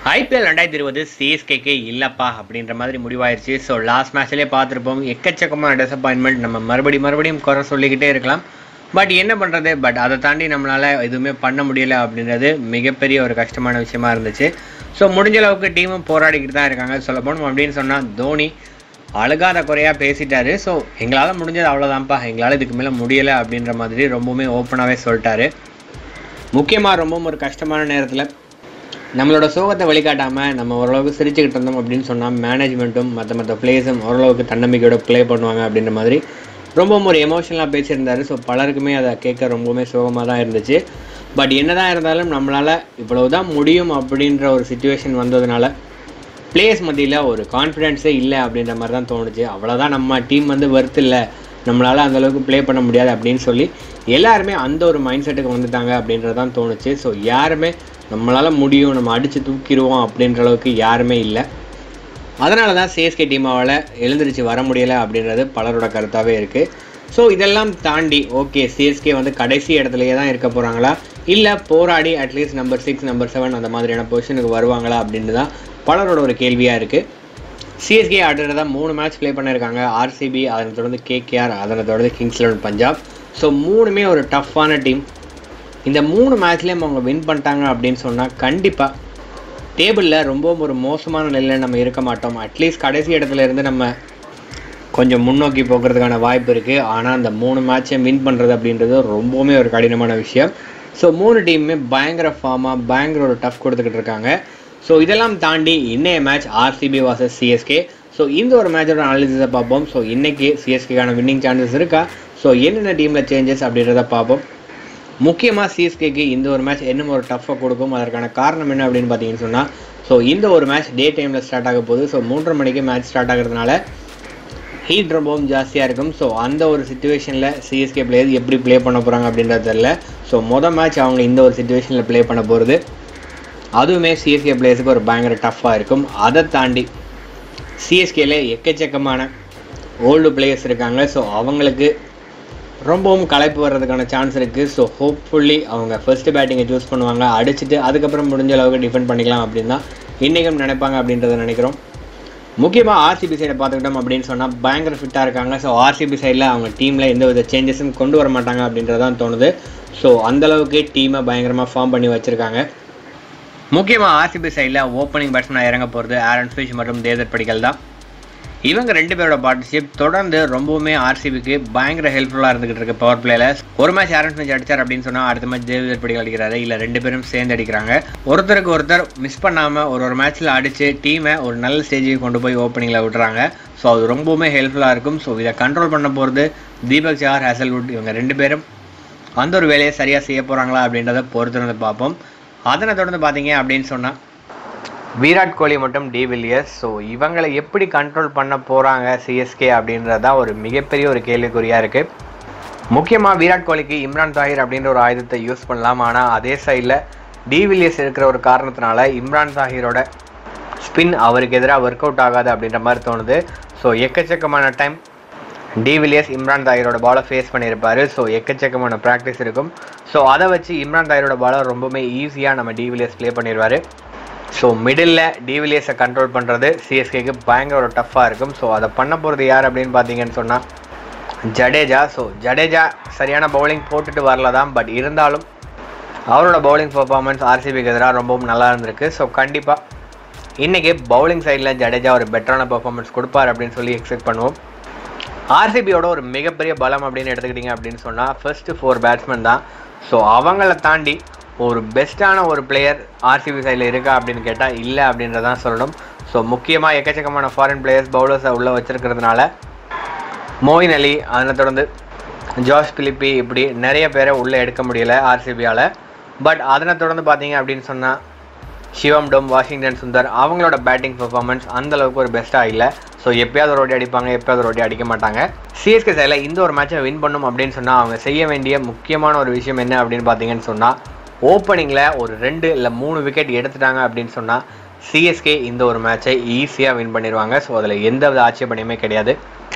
IPL ரெண்டாயிரத்தி இருபது சிஎஸ்கேக்கு இல்லப்பா அப்படின்ற மாதிரி முடிவாயிருச்சு ஸோ லாஸ்ட் மேட்ச்லேயே பார்த்துருப்போம் எக்கச்சக்கமான டிசப்பாயின்மெண்ட் நம்ம மறுபடியும் மறுபடியும் குறை சொல்லிக்கிட்டே இருக்கலாம் பட் என்ன பண்ணுறது பட் அதை தாண்டி நம்மளால் எதுவுமே பண்ண முடியல அப்படின்றது மிகப்பெரிய ஒரு கஷ்டமான விஷயமா இருந்துச்சு ஸோ முடிஞ்ச அளவுக்கு டீமும் போராடிக்கிட்டு தான் இருக்காங்க சொல்ல போனோம் அப்படின்னு சொன்னால் தோனி அழுகாத குறையாக பேசிட்டாரு ஸோ எங்களால் முடிஞ்சது அவ்வளோதான்ப்பா எங்களால் இதுக்கு மேலே முடியலை அப்படின்ற மாதிரி ரொம்பவுமே ஓப்பனாகவே சொல்லிட்டாரு முக்கியமாக ரொம்பவும் ஒரு கஷ்டமான நேரத்தில் நம்மளோட சோகத்தை வெளிக்காட்டாமல் நம்ம ஓரளவுக்கு சிரிச்சுக்கிட்டு இருந்தோம் அப்படின்னு சொன்னால் மேனேஜ்மெண்ட்டும் மற்ற மற்ற பிளேயர்ஸும் ஓரளவுக்கு தன்னம்பிக்கையோட ப்ளே பண்ணுவாங்க அப்படின்ற மாதிரி ரொம்பவும் ஒரு எமோஷனலாக பேசியிருந்தாரு ஸோ பலருக்குமே அதை கேட்க ரொம்பவுமே சோகமாக தான் இருந்துச்சு பட் என்னதான் இருந்தாலும் நம்மளால் இவ்வளவு தான் முடியும் அப்படின்ற ஒரு சுச்சுவேஷன் வந்ததுனால பிளேயர்ஸ் மத்தியில் ஒரு கான்ஃபிடென்ஸே இல்லை அப்படின்ற மாதிரி தான் தோணுச்சு அவ்வளோதான் நம்ம டீம் வந்து ஒர்த் இல்லை நம்மளால் அந்தளவுக்கு ப்ளே பண்ண முடியாது அப்படின்னு சொல்லி எல்லாருமே அந்த ஒரு மைண்ட் செட்டுக்கு வந்துட்டாங்க அப்படின்றது தான் தோணுச்சு ஸோ யாருமே நம்மளால் முடியும் நம்ம அடித்து தூக்கிடுவோம் அப்படின்ற அளவுக்கு யாருமே இல்லை அதனால தான் சிஎஸ்கே டீமாவால் எழுந்திரிச்சு வர முடியலை அப்படின்றது பலரோட கருத்தாகவே இருக்குது ஸோ இதெல்லாம் தாண்டி ஓகே சிஎஸ்கே வந்து கடைசி இடத்துலையே தான் இருக்க போகிறாங்களா இல்லை போராடி at least number six number seven அந்த மாதிரியான பொசிஷனுக்கு வருவாங்களா அப்படின்னு தான் பலரோட ஒரு கேள்வியாக இருக்குது சிஎஸ்கே அடுத்ததாக மூணு மேட்ச் ப்ளே பண்ணியிருக்காங்க ஆர்சிபி அதனை தொடர்ந்து கேகேஆர் அதனை தொடர்ந்து கிங்ஸ் லெவன் பஞ்சாப் ஸோ மூணுமே ஒரு டஃப்பான டீம் இந்த மூணு மேட்ச்லேயும் அவங்க வின் பண்ணிட்டாங்க அப்படின்னு சொன்னால் கண்டிப்பாக டேபிளில் ரொம்பவும் ஒரு மோசமான நிலையில் நம்ம இருக்க மாட்டோம் அட்லீஸ்ட் கடைசி இடத்துல இருந்து நம்ம கொஞ்சம் முன்னோக்கி போகிறதுக்கான வாய்ப்பு இருக்குது ஆனால் அந்த மூணு மேட்சையும் வின் பண்ணுறது அப்படின்றது ரொம்பவுமே ஒரு கடினமான விஷயம் ஸோ மூணு டீமுமே பயங்கர ஃபார்மாக பயங்கர ஒரு டஃப் கொடுத்துக்கிட்டு இருக்காங்க ஸோ இதெல்லாம் தாண்டி இன்னைய match RCB versus CSK so இந்த ஒரு மேட்சோட அனாலிசிஸை பார்ப்போம் ஸோ இன்றைக்கி சிஎஸ்கேக்கான வின்னிங் சான்சஸ் இருக்கா ஸோ என்னென்ன டீமில் சேஞ்சஸ் அப்படின்றத பார்ப்போம் முக்கியமாக சிஎஸ்கேக்கு இந்த ஒரு மேட்ச் இன்னும் ஒரு டஃப்பாக கொடுக்கும் அதற்கான காரணம் என்ன அப்படின்னு பார்த்தீங்கன்னு சொன்னால் ஸோ இந்த ஒரு மேட்ச் டே டைமில் ஸ்டார்ட் ஆக போகுது ஸோ மூன்றரை மணிக்கு மேட்ச் ஸ்டார்ட் ஆகிறதுனால ஹீட் ரொம்பவும் ஜாஸ்தியாக இருக்கும் ஸோ அந்த ஒரு சுச்சுவேஷனில் சிஎஸ்கே பிளேயர் எப்படி ப்ளே பண்ண போகிறாங்க அப்படின்றது தெரில ஸோ மொதல் மேட்ச் அவங்க இந்த ஒரு சுச்சுவேஷனில் ப்ளே பண்ண போகிறது அதுவுமே சிஎஸ்கே பிளேயர்ஸுக்கு ஒரு பயங்கர டஃப்பாக இருக்கும் அதை தாண்டி சிஎஸ்கேல எக்கச்சக்கமான ஓல்டு பிளேயர்ஸ் இருக்காங்க ஸோ அவங்களுக்கு ரொம்பவும் களைப்பு வர்றதுக்கான சான்ஸ் இருக்குது ஸோ ஹோப்ஃபுல்லி அவங்க ஃபர்ஸ்ட் பேட்டிங்கை சூஸ் பண்ணுவாங்க அடிச்சுட்டு அதுக்கப்புறம் முடிஞ்ச அளவுக்கு டிஃபெண்ட் பண்ணிக்கலாம் அப்படின்னு தான் இன்றைக்கும் நினைப்பாங்க அப்படின்றத நினைக்கிறோம் முக்கியமாக ஆர்சிபி சைடை பார்த்துக்கிட்டோம் அப்படின்னு சொன்னால் பயங்கர ஃபிட்டாக இருக்காங்க ஸோ ஆர்சிபி சைடில் அவங்க டீமில் எந்த வித சேஞ்சஸும் கொண்டு வர மாட்டாங்க அப்படின்றது தான் தோணுது ஸோ அந்தளவுக்கு டீமை பயங்கரமாக ஃபார்ம் பண்ணி வச்சுருக்காங்க முக்கியமாக ஆர்சிபி சைடில் ஓப்பனிங் பேட்ஸ்மேனாக இறங்க போகிறது ஆரன் ஃபிஷ் மற்றும் தேதர் படிக்கல் தான் இவங்க ரெண்டு பேரோட பார்ட்னர்ஷிப் தொடர்ந்து ரொம்பவுமே ஆர்சிபிக்கு பயங்கர ஹெல்ப்ஃபுல்லாக இருந்துகிட்டு இருக்கு பவர் பிளேல ஒரு மேட்ச் ஆரன் ஃபிஷ் அடிச்சார் அப்படின்னு சொன்னால் அடுத்த மேட்ச் தேவதர் படிக்கல் அடிக்கிறாரு இல்லை ரெண்டு பேரும் சேர்ந்து அடிக்கிறாங்க ஒருத்தருக்கு ஒருத்தர் மிஸ் பண்ணாமல் ஒரு ஒரு மேட்ச்சில் அடித்து டீமை ஒரு நல்ல ஸ்டேஜுக்கு கொண்டு போய் ஓப்பனிங்கில் விட்டுறாங்க ஸோ அது ரொம்பவுமே ஹெல்ப்ஃபுல்லாக இருக்கும் ஸோ இதை கண்ட்ரோல் பண்ண போகிறது தீபக் சார் ஹேசல்வுட் இவங்க ரெண்டு பேரும் அந்த ஒரு வேலையை சரியாக செய்ய போகிறாங்களா அப்படின்றத பொறுத்திருந்து பார்ப்போம் அதனை தொடர்ந்து பார்த்தீங்க அப்படின்னு சொன்னால் விராட் கோலி மற்றும் டி வில்லியர்ஸ் ஸோ இவங்களை எப்படி கண்ட்ரோல் பண்ண போகிறாங்க சிஎஸ்கே அப்படின்றது தான் ஒரு மிகப்பெரிய ஒரு கேள்விக்குறியாக இருக்குது முக்கியமாக விராட் கோலிக்கு இம்ரான் தாஹிர் அப்படின்ற ஒரு ஆயுதத்தை யூஸ் பண்ணலாம் ஆனால் அதே சைடில் டி வில்லியர்ஸ் இருக்கிற ஒரு காரணத்தினால இம்ரான் தாஹிரோட ஸ்பின் அவருக்கு எதிராக ஒர்க் அவுட் ஆகாது அப்படின்ற மாதிரி தோணுது ஸோ எக்கச்சக்கமான டைம் டி வில்லியர்ஸ் இம்ரான் தாயரோட பாலை ஃபேஸ் பண்ணியிருப்பாரு ஸோ எக்கச்சக்கமான ப்ராக்டிஸ் இருக்கும் ஸோ அதை வச்சு இம்ரான் தாயரோட பாலை ரொம்பவுமே ஈஸியாக நம்ம டி வில்லியர்ஸ் ப்ளே பண்ணிடுவார் ஸோ மிடில் டி வில்லியர்ஸை கண்ட்ரோல் பண்ணுறது சிஎஸ்கேக்கு பயங்கர ஒரு டஃப்பாக இருக்கும் ஸோ அதை பண்ண போகிறது யார் அப்படின்னு பார்த்தீங்கன்னு சொன்னால் ஜடேஜா ஸோ ஜடேஜா சரியான பவுலிங் போட்டுட்டு வரல தான் பட் இருந்தாலும் அவரோட பவுலிங் பர்ஃபார்மன்ஸ் ஆர்சிபிக்கு எதிராக ரொம்பவும் நல்லா இருந்திருக்கு ஸோ கண்டிப்பாக இன்றைக்கி பவுலிங் சைடில் ஜடேஜா ஒரு பெட்டரான பர்ஃபார்மன்ஸ் கொடுப்பார் அப்படின்னு சொல்லி எக்ஸ்பெக்ட் பண்ணுவோம் ஆர்சிபியோட ஒரு மிகப்பெரிய பலம் அப்படின்னு எடுத்துக்கிட்டிங்க அப்படின்னு சொன்னால் ஃபர்ஸ்ட் ஃபோர் பேட்ஸ்மேன் தான் ஸோ அவங்கள தாண்டி ஒரு பெஸ்ட்டான ஒரு பிளேயர் ஆர்சிபி சைடில் இருக்கா அப்படின்னு கேட்டால் இல்லை அப்படின்றதான் சொல்லணும் ஸோ முக்கியமாக எக்கச்சக்கமான ஃபாரின் பிளேயர்ஸ் பவுலர்ஸை உள்ளே வச்சுருக்கிறதுனால மோயின் அலி அதனை தொடர்ந்து ஜார்ஜ் பிலிப்பி இப்படி நிறைய பேரை உள்ளே எடுக்க முடியல ஆர்சிபியால் பட் அதனை தொடர்ந்து பார்த்தீங்க அப்படின்னு சொன்னால் சிவம் டோம் வாஷிங்டன் சுந்தர் அவங்களோட பேட்டிங் பெர்ஃபார்மன்ஸ் அந்த அளவுக்கு ஒரு பெஸ்ட்டாக இல்லை ஸோ எப்பயாவது ஒரு வாட்டி அடிப்பாங்க எப்பயாவது ஒரு வாட்டி அடிக்க மாட்டாங்க சிஎஸ்கே சைடில் இந்த ஒரு மேட்சை வின் பண்ணும் அப்படின்னு சொன்னால் அவங்க செய்ய வேண்டிய முக்கியமான ஒரு விஷயம் என்ன அப்படின்னு பார்த்தீங்கன்னு சொன்னால் ஓப்பனிங்கில் ஒரு ரெண்டு இல்லை மூணு விக்கெட் எடுத்துட்டாங்க அப்படின்னு சொன்னால் சிஎஸ்கே இந்த ஒரு மேட்சை ஈஸியாக வின் பண்ணிடுவாங்க ஸோ அதில் எந்த வித ஆட்சேபனையுமே கிடையாது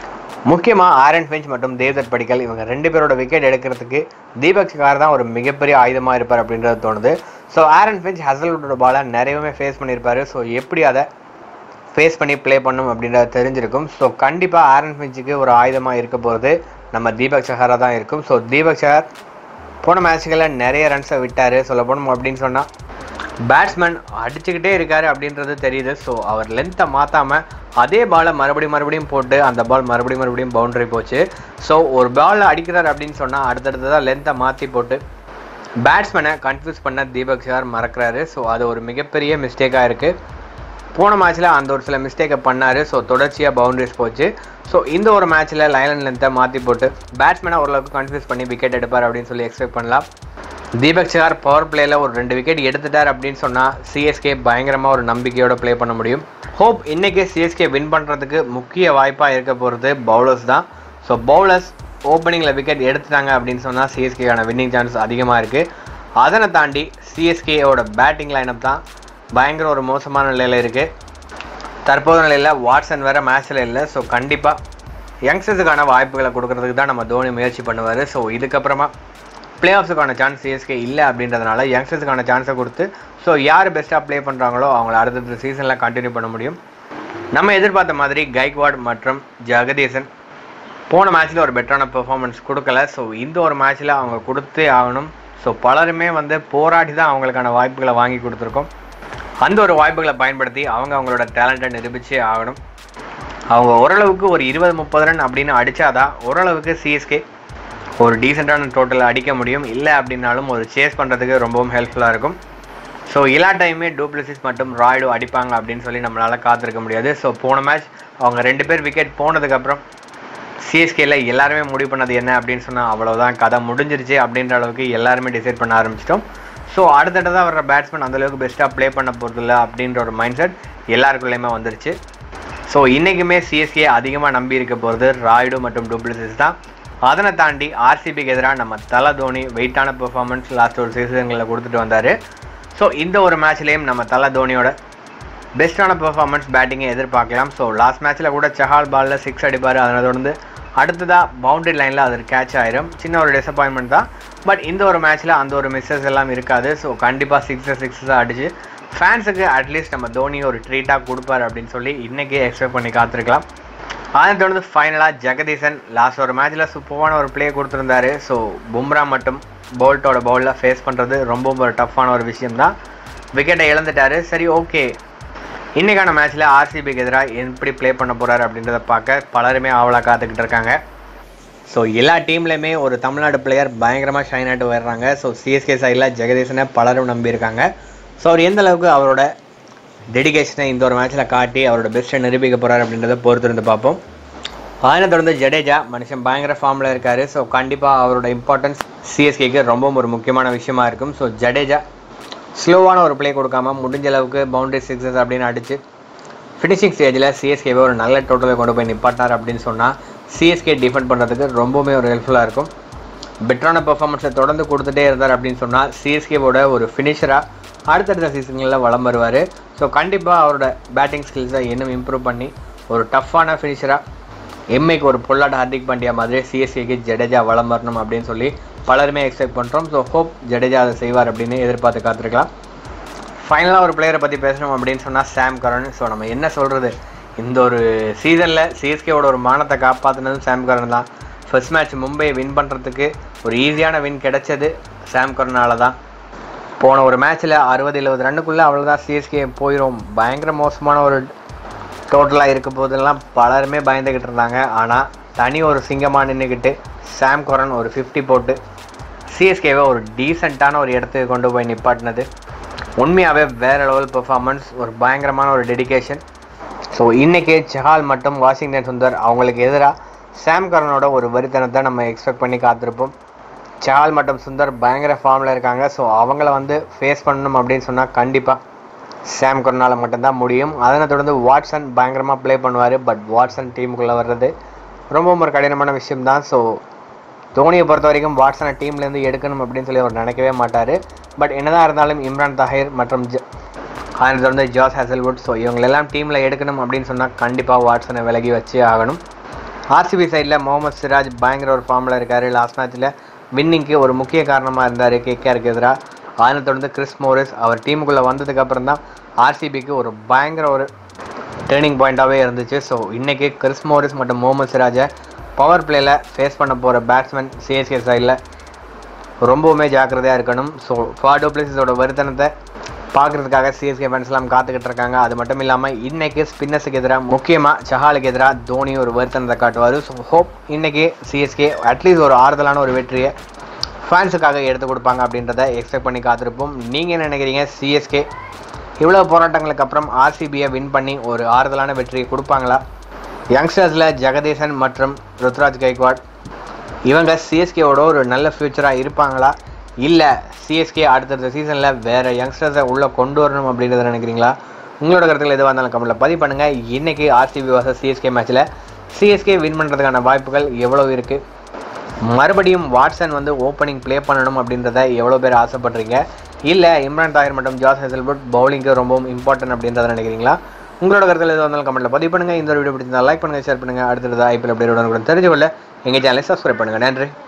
முக்கியமாக ஆரன் ஃபிஞ்ச் மற்றும் தேவ்தத் படிக்கல் இவங்க ரெண்டு பேரோட விக்கெட் எடுக்கிறதுக்கு தீபக் சகார் தான் ஒரு மிகப்பெரிய ஆயுதமாக இருப்பார் அப்படின்றது தோணுது ஸோ ஆரன் ஃபிஞ்ச் ஹசல்வுட்டோட பாலை நிறையவே ஃபேஸ் பண்ணியிருப்பாரு ஸோ எப்படி அதை ஃபேஸ் பண்ணி ப்ளே பண்ணும் அப்படின்றது தெரிஞ்சிருக்கும் ஸோ கண்டிப்பாக ஆரன் ஃபிஞ்சுக்கு ஒரு ஆயுதமாக இருக்க போகிறது நம்ம தீபக் சஹாரா தான் இருக்கும் ஸோ தீபக் சஹார் போன மேட்ச்களில் நிறைய ரன்ஸை விட்டார் சொல்ல போனோம் அப்படின்னு சொன்னால் பேட்ஸ்மேன் அடிச்சுக்கிட்டே இருக்காரு அப்படின்றது தெரியுது ஸோ அவர் லென்த்தை மாற்றாமல் அதே பாலை மறுபடியும் மறுபடியும் போட்டு அந்த பால் மறுபடியும் மறுபடியும் பவுண்டரி போச்சு ஸோ ஒரு பால் அடிக்கிறார் அப்படின்னு சொன்னால் அடுத்தடுத்ததாக லென்த்தை மாற்றி போட்டு பேட்ஸ்மேனை கன்ஃபியூஸ் பண்ண தீபக் சார் மறக்கிறாரு ஸோ அது ஒரு மிகப்பெரிய மிஸ்டேக்காக இருக்குது போன மேட்ச்சில் அந்த ஒரு சில மிஸ்டேக்கை பண்ணார் ஸோ தொடர்ச்சியாக பவுண்டரிஸ் போச்சு ஸோ இந்த ஒரு மேட்ச்சில் லைன் லென்த்தை மாற்றி போட்டு பேட்ஸ்மேனை ஓரளவுக்கு கன்ஃபியூஸ் பண்ணி விக்கெட் எடுப்பார் அப்படின்னு சொல்லி எக்ஸ்பெக்ட் பண்ணலாம் தீபக் சார் பவர் பிளேயில் ஒரு ரெண்டு விக்கெட் எடுத்துட்டார் அப்படின்னு சொன்னால் சிஎஸ்கே பயங்கரமாக ஒரு நம்பிக்கையோட ப்ளே பண்ண முடியும் ஹோப் இன்றைக்கி சிஎஸ்கே வின் பண்ணுறதுக்கு முக்கிய வாய்ப்பாக இருக்க போகிறது பவுலர்ஸ் தான் ஸோ பவுலர்ஸ் ஓப்பனிங்கில் விக்கெட் எடுத்துட்டாங்க அப்படின்னு சொன்னால் சிஎஸ்கேக்கான வின்னிங் சான்ஸ் அதிகமாக இருக்குது அதனை தாண்டி சிஎஸ்கேயோட பேட்டிங் லைனப் தான் பயங்கர ஒரு மோசமான நிலையில் இருக்குது தற்போது நிலையில் வாட்ஸன் வேறு மேட்ச்சில் இல்லை ஸோ கண்டிப்பாக யங்ஸ்டர்ஸுக்கான வாய்ப்புகளை கொடுக்கறதுக்கு தான் நம்ம தோனி முயற்சி பண்ணுவார் ஸோ இதுக்கப்புறமா பிளே ஆஃப்ஸுக்கான சான்ஸ் சிஎஸ்கே இல்லை அப்படின்றதுனால யங்ஸ்டர்ஸுக்கான சான்ஸை கொடுத்து ஸோ யார் பெஸ்ட்டாக ப்ளே பண்ணுறாங்களோ அவங்கள அடுத்தடுத்த சீசனில் கண்டினியூ பண்ண முடியும் நம்ம எதிர்பார்த்த மாதிரி கைக்வாட் மற்றும் ஜெகதீசன் போன மேட்ச்சில் ஒரு பெட்டரான பெர்ஃபார்மன்ஸ் கொடுக்கல ஸோ இந்த ஒரு மேட்ச்சில் அவங்க கொடுத்தே ஆகணும் ஸோ பலருமே வந்து போராடி தான் அவங்களுக்கான வாய்ப்புகளை வாங்கி கொடுத்துருக்கோம் அந்த ஒரு வாய்ப்புகளை பயன்படுத்தி அவங்க அவங்களோட டேலண்ட்டை நிரூபிச்சே ஆகணும் அவங்க ஓரளவுக்கு ஒரு இருபது முப்பது ரன் அப்படின்னு அடித்தாதான் ஓரளவுக்கு சிஎஸ்கே ஒரு டீசெண்டான டோட்டல் அடிக்க முடியும் இல்லை அப்படின்னாலும் ஒரு சேஸ் பண்ணுறதுக்கு ரொம்பவும் ஹெல்ப்ஃபுல்லாக இருக்கும் ஸோ எல்லா டைமே டூப்ளிசிஸ் மற்றும் ராய்டு அடிப்பாங்க அப்படின்னு சொல்லி நம்மளால் காத்திருக்க முடியாது ஸோ போன மேட்ச் அவங்க ரெண்டு பேர் விக்கெட் போனதுக்கப்புறம் சிஎஸ்கேல எல்லாருமே முடிவு பண்ணது என்ன அப்படின்னு சொன்னால் அவ்வளோதான் கதை முடிஞ்சிருச்சு அப்படின்ற அளவுக்கு எல்லாருமே டிசைட் பண்ண ஆரம்பிச்சிட்டோம் ஸோ அடுத்தடுத்ததாக வர்ற பேட்ஸ்மேன் அந்தளவுக்கு பெஸ்ட்டாக ப்ளே பண்ண போகிறதில்ல அப்படின்ற ஒரு மைண்ட் செட் எல்லாருக்குள்ளேயுமே வந்துருச்சு ஸோ இன்றைக்குமே சிஎஸ்கே அதிகமாக நம்பி இருக்க போகிறது ராய்டு மற்றும் டூப்ளிசிஸ் தான் அதனை தாண்டி ஆர்சிபிக்கு எதிராக நம்ம தலை தோனி வெயிட்டான பெர்ஃபார்மன்ஸ் லாஸ்ட் ஒரு சீசன்களில் கொடுத்துட்டு வந்தார் ஸோ இந்த ஒரு மேட்ச்லேயும் நம்ம தலை தோனியோட பெஸ்ட்டான பெர்ஃபார்மன்ஸ் பேட்டிங்கை எதிர்பார்க்கலாம் ஸோ லாஸ்ட் மேட்ச்சில் கூட சஹால் பாலில் சிக்ஸ் அடிப்பார் அதனை தொடர்ந்து அடுத்ததாக பவுண்டரி லைனில் அது கேட்ச் ஆயிரும் சின்ன ஒரு டிசப்பாயின்மெண்ட் தான் பட் இந்த ஒரு மேட்ச்சில் அந்த ஒரு மிஸ்ஸஸ் எல்லாம் இருக்காது ஸோ கண்டிப்பாக சிக்ஸஸ் சிக்ஸஸாக அடிச்சு ஃபேன்ஸுக்கு அட்லீஸ்ட் நம்ம தோனி ஒரு ட்ரீட்டாக கொடுப்பார் அப்படின்னு சொல்லி இன்றைக்கே எக்ஸ்பெக்ட் பண்ணி காத்திருக்கலாம் அதை தொடர்ந்து ஃபைனலாக ஜெகதீசன் லாஸ்ட் ஒரு மேட்ச்சில் சூப்பரான ஒரு ப்ளே கொடுத்துருந்தாரு ஸோ பும்ரா மட்டும் போல்ட்டோட பவுலில் ஃபேஸ் பண்ணுறது ரொம்ப ஒரு டஃப்பான ஒரு விஷயம் தான் விக்கெட்டை இழந்துட்டாரு சரி ஓகே இன்றைக்கான மேட்ச்சில் ஆர்சிபிக்கு எதிராக எப்படி ப்ளே பண்ண போகிறாரு அப்படின்றத பார்க்க பலருமே ஆவலாக காத்துக்கிட்டு இருக்காங்க ஸோ எல்லா டீம்லேயுமே ஒரு தமிழ்நாடு பிளேயர் பயங்கரமாக ஷைன் ஆகிட்டு வர்றாங்க ஸோ சிஎஸ்கே சைடில் ஜெகதீசனை பலரும் நம்பியிருக்காங்க ஸோ அவர் எந்த அளவுக்கு அவரோட டெடிகேஷனை இந்த ஒரு மேட்ச்சில் காட்டி அவரோட பெஸ்ட்டை நிரூபிக்க போகிறார் அப்படின்றத பொறுத்திருந்து பார்ப்போம் அதனை தொடர்ந்து ஜடேஜா மனுஷன் பயங்கர ஃபார்மில் இருக்கார் ஸோ கண்டிப்பாக அவரோட இம்பார்ட்டன்ஸ் சிஎஸ்கேக்கு ரொம்பவும் ஒரு முக்கியமான விஷயமா இருக்கும் ஸோ ஜடேஜா ஸ்லோவான ஒரு ப்ளே கொடுக்காம முடிஞ்ச அளவுக்கு பவுண்டரி சிக்ஸஸ் அப்படின்னு அடித்து ஃபினிஷிங் ஸ்டேஜில் சிஎஸ்கேவை ஒரு நல்ல டோட்டலை கொண்டு போய் நிப்பாட்டார் அப்படின்னு சொன்னால் சிஎஸ்கே டிஃபெண்ட் பண்ணுறதுக்கு ரொம்பவுமே ஒரு ஹெல்ப்ஃபுல்லாக இருக்கும் பெட்டரான பெர்ஃபார்மன்ஸை தொடர்ந்து கொடுத்துட்டே இருந்தார் அப்படின்னு சொன்னால் சிஎஸ்கேவோட ஒரு ஃபினிஷராக அடுத்தடுத்த சீசன்களில் வளம் வருவார் ஸோ கண்டிப்பாக அவரோட பேட்டிங் ஸ்கில்ஸை இன்னும் இம்ப்ரூவ் பண்ணி ஒரு டஃப்பான ஃபினிஷராக எம்ஐக்கு ஒரு பொல்லாட் ஹார்திக் பாண்டியா மாதிரி சிஎஸ்கேக்கு ஜடேஜா வளம் வரணும் அப்படின்னு சொல்லி பலருமே எக்ஸ்பெக்ட் பண்ணுறோம் ஸோ ஹோப் ஜடேஜா அதை செய்வார் அப்படின்னு எதிர்பார்த்து காத்திருக்கலாம் ஃபைனலாக ஒரு பிளேயரை பற்றி பேசணும் அப்படின்னு சொன்னால் சாம் கரன் ஸோ நம்ம என்ன சொல்கிறது இந்த ஒரு சீசனில் சிஎஸ்கேவோட ஒரு மானத்தை காப்பாற்றினதும் சாம் கரன் தான் ஃபர்ஸ்ட் மேட்ச் மும்பை வின் பண்ணுறதுக்கு ஒரு ஈஸியான வின் கிடைச்சது சாம் கரனால தான் போன ஒரு மேட்ச்சில் அறுபது எழுபது ரன்னுக்குள்ளே அவ்வளோதான் சிஎஸ்கே போயிடும் பயங்கர மோசமான ஒரு டோட்டலாக இருக்க போதெல்லாம் பலருமே பயந்துக்கிட்டு இருந்தாங்க ஆனால் தனி ஒரு சிங்கமாக நின்றுக்கிட்டு சாம் கொரன் ஒரு ஃபிஃப்டி போட்டு சிஎஸ்கேவை ஒரு டீசெண்டான ஒரு இடத்துக்கு கொண்டு போய் நிப்பாட்டினது உண்மையாகவே வேறு லெவல் பெர்ஃபார்மன்ஸ் ஒரு பயங்கரமான ஒரு டெடிகேஷன் ஸோ இன்றைக்கி சஹால் மற்றும் வாஷிங்டன் சுந்தர் அவங்களுக்கு எதிராக சாம் கரனோட ஒரு வரித்தனத்தை நம்ம எக்ஸ்பெக்ட் பண்ணி காத்திருப்போம் சஹால் மற்றும் சுந்தர் பயங்கர ஃபார்மில் இருக்காங்க ஸோ அவங்கள வந்து ஃபேஸ் பண்ணணும் அப்படின்னு சொன்னால் கண்டிப்பாக சாம் கரனால் மட்டும்தான் முடியும் அதனை தொடர்ந்து வாட்சன் பயங்கரமாக ப்ளே பண்ணுவார் பட் வாட்சன் டீமுக்குள்ளே வர்றது ரொம்பவும் ஒரு கடினமான விஷயம்தான் ஸோ தோனியை பொறுத்த வரைக்கும் வாட்சனை டீம்லேருந்து எடுக்கணும் அப்படின்னு சொல்லி அவர் நினைக்கவே மாட்டார் பட் என்னதான் இருந்தாலும் இம்ரான் தாஹிர் மற்றும் ஜ அதனை தொடர்ந்து ஜாஸ் ஹேசல்வுட் ஸோ இவங்களெல்லாம் டீமில் எடுக்கணும் அப்படின்னு சொன்னால் கண்டிப்பாக வாட்சனை விலகி வச்சே ஆகணும் ஆர்சிபி சைடில் முகமது சிராஜ் பயங்கர ஒரு ஃபார்மில் இருக்கார் லாஸ்ட் மேட்ச்சில் வின்னிங்க்கு ஒரு முக்கிய காரணமாக இருந்தார் கேகேஆருக்கு எதிராக அதனை தொடர்ந்து கிறிஸ் மோரிஸ் அவர் டீமுக்குள்ளே வந்ததுக்கு அப்புறம் தான் ஆர்சிபிக்கு ஒரு பயங்கர ஒரு டேர்னிங் பாயிண்ட்டாகவே இருந்துச்சு ஸோ இன்றைக்கி கிறிஸ் மோரிஸ் மற்றும் முகமது சிராஜை பவர் பிளேயில் ஃபேஸ் பண்ண போகிற பேட்ஸ்மேன் சிஎஸ்கே சைடில் ரொம்பவுமே ஜாக்கிரதையாக இருக்கணும் ஸோ ஃபாடோ பிளேஸஸோட வருத்தனத்தை பார்க்குறதுக்காக சிஎஸ்கே ஃபேன்ஸ்லாம் காத்துக்கிட்டு இருக்காங்க அது மட்டும் இல்லாமல் இன்னைக்கு ஸ்பின்னர்ஸுக்கு எதிராக முக்கியமாக சஹாலுக்கு எதிராக தோனி ஒரு வருத்தனத்தை காட்டுவார் ஸோ ஹோப் இன்னைக்கு சிஎஸ்கே அட்லீஸ்ட் ஒரு ஆறுதலான ஒரு வெற்றியை ஃபேன்ஸுக்காக எடுத்து கொடுப்பாங்க அப்படின்றத எக்ஸ்பெக்ட் பண்ணி காத்திருப்போம் நீங்கள் என்ன நினைக்கிறீங்க சிஎஸ்கே இவ்வளோ போராட்டங்களுக்கு அப்புறம் ஆர்சிபியை வின் பண்ணி ஒரு ஆறுதலான வெற்றியை கொடுப்பாங்களா யங்ஸ்டர்ஸில் ஜெகதீசன் மற்றும் ருத்ராஜ் கைக்வாட் இவங்க சிஎஸ்கேவோட ஒரு நல்ல ஃப்யூச்சராக இருப்பாங்களா இல்லை சிஎஸ்கே அடுத்தடுத்த சீசனில் வேறு யங்ஸ்டர்ஸை உள்ளே கொண்டு வரணும் அப்படின்றத நினைக்கிறீங்களா உங்களோட கருத்துக்கள் எதுவாக இருந்தாலும் கமெண்ட்டில் பதிவு பண்ணுங்கள் இன்றைக்கி ஆர்சிபி வர்சஸ் சிஎஸ்கே மேட்ச்சில் சிஎஸ்கே வின் பண்ணுறதுக்கான வாய்ப்புகள் எவ்வளோ இருக்குது மறுபடியும் வாட்சன் வந்து ஓப்பனிங் ப்ளே பண்ணணும் அப்படின்றத எவ்வளோ பேர் ஆசைப்படுறீங்க இல்லை இம்ரான் தாயர் மற்றும் ஜாஸ் ஹெசல்புட் பவுலிங்க்கு ரொம்பவும் இம்பார்ட்டன்ட் அப்படின்றத நினைக்கிறீங்களா உங்களோட கருத்தில் எதுவாக இருந்தாலும் கமெண்ட்டில் பதிவு பண்ணுங்கள் இந்த வீடியோ பிடிச்சிருந்தா லைக் பண்ணுங்கள் ஷேர் பண்ணுங்கள் அடுத்தது ஐபிஎல் அப்படி உடனுக்குடன் தெரிஞ்சு கொள்ள எங்கள் சேனலை சப்ஸ்கிரைப் பண்ணுங்கள் நன்றி